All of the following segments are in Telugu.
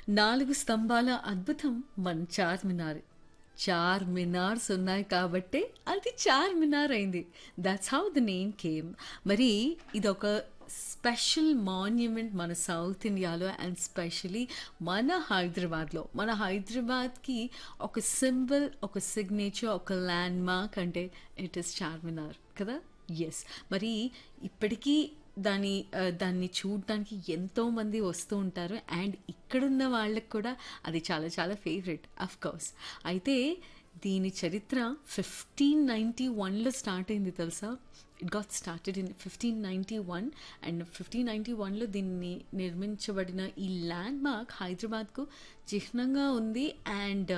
నాలుగు స్తంభాల అద్భుతం మన చార్మినార్ చార్ మినార్స్ ఉన్నాయి కాబట్టే అది చార్ మినార్ అయింది that's how the name came మరి ఇదొక స్పెషల్ మాన్యుమెంట్ మన సౌత్ ఇండియాలో అండ్ స్పెషలీ మన హైదరాబాద్లో మన హైదరాబాద్కి ఒక సింబల్ ఒక సిగ్నేచర్ ఒక ల్యాండ్ మార్క్ అంటే ఇట్ ఇస్ చార్మినార్ కదా ఎస్ మరి ఇప్పటికీ దాని ఆ, దాన్ని చూడడానికి ఎంతోమంది వస్తూ ఉంటారు అండ్ ఇక్కడున్న వాళ్ళకి కూడా అది చాలా చాలా ఫేవరెట్ అఫ్ కోర్స్ అయితే దీని చరిత్ర ఫిఫ్టీన్ నైంటీ వన్లో స్టార్ట్ అయింది తెలుసా it got started in fifteen ninety one and fifteen ninety వన్లో దీన్ని నిర్మించబడిన ఈ ల్యాండ్ మార్క్ హైదరాబాద్కు చిహ్నంగా ఉంది అండ్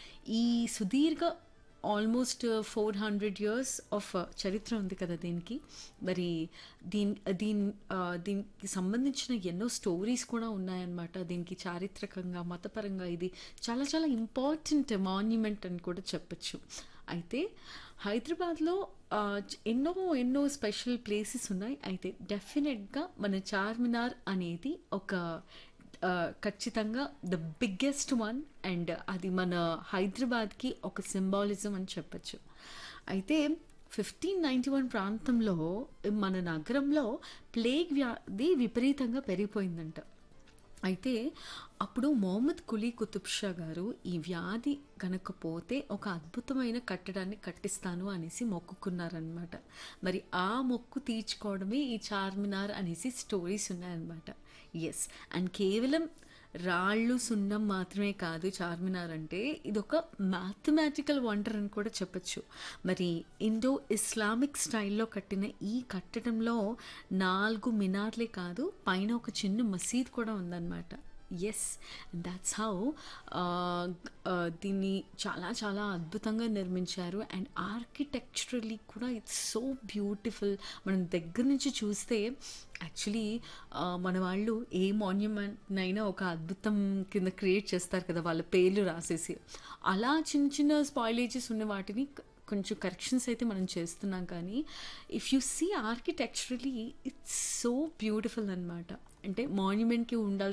ఈ సుదీర్ఘ almost four hundred years of చరిత్ర ఉంది కదా దీనికి మరి దీని దీని ఆ, దీనికి సంబంధించిన ఎన్నో స్టోరీస్ కూడా ఉన్నాయన్నమాట దీనికి చారిత్రకంగా మతపరంగా ఇది చాలా చాలా ఇంపార్టెంట్ మాన్యుమెంట్ అని కూడా చెప్పచ్చు అయితే హైదరాబాద్లో ఆ, చ- ఎన్నో ఎన్నో స్పెషల్ ప్లేసెస్ ఉన్నాయి అయితే డెఫినెట్గా మన చార్మినార్ అనేది ఒక ఆ, ఖచ్చితంగా ద బిగ్గెస్ట్ వన్ అండ్ అది మన హైదరాబాద్కి ఒక సింబాలిజం అని చెప్పచ్చు అయితే ఫిఫ్టీన్ నైంటీ వన్ ప్రాంతంలో మన నగరంలో ప్లేగ్ వ్యాధి విపరీతంగా పెరిగిపోయిందంట అయితే అప్పుడు మొహమ్మద్ కులీ కుతుబ్ షా గారు ఈ వ్యాధి కనుక పోతే ఒక అద్భుతమైన కట్టడాన్ని కట్టిస్తాను అనేసి మొక్కుకున్నారనమాట మరి ఆ మొక్కు తీర్చుకోవడమే ఈ చార్మినార్ అనేసి స్టోరీస్ ఉన్నాయన్నమాట ఎస్ అండ్ కేవలం రాళ్ళు సున్నం మాత్రమే కాదు చార్మినార్ అంటే ఇదొక మ్యాథమెటికల్ వండర్ అని కూడా చెప్పచ్చు మరి ఇండో ఇస్లామిక్ స్టైల్లో కట్టిన ఈ కట్టడంలో నాలుగు మినార్లే కాదు పైన ఒక చిన్న మసీద్ కూడా ఉందన్నమాట ఎస్ దాట్స్ హౌ దీన్ని చాలా చాలా అద్భుతంగా నిర్మించారు అండ్ ఆర్కిటెక్చరలీ కూడా ఇట్స్ సో బ్యూటిఫుల్ మనం దగ్గర నుంచి చూస్తే యాక్చువల్లీ మన వాళ్ళు ఏ మాన్యుమెంట్ అయినా ఒక అద్భుతం కింద క్రియేట్ చేస్తారు కదా వాళ్ళ పేర్లు రాసేసి అలా చిన్న చిన్న స్పాయిలేజెస్ ఉన్న వాటిని కొంచెం కరెక్షన్స్ అయితే మనం చేస్తున్నాం కానీ if you see architecturally it's so beautiful అనమాట అంటే మాన్యుమెంట్కి ఉండాల్సిన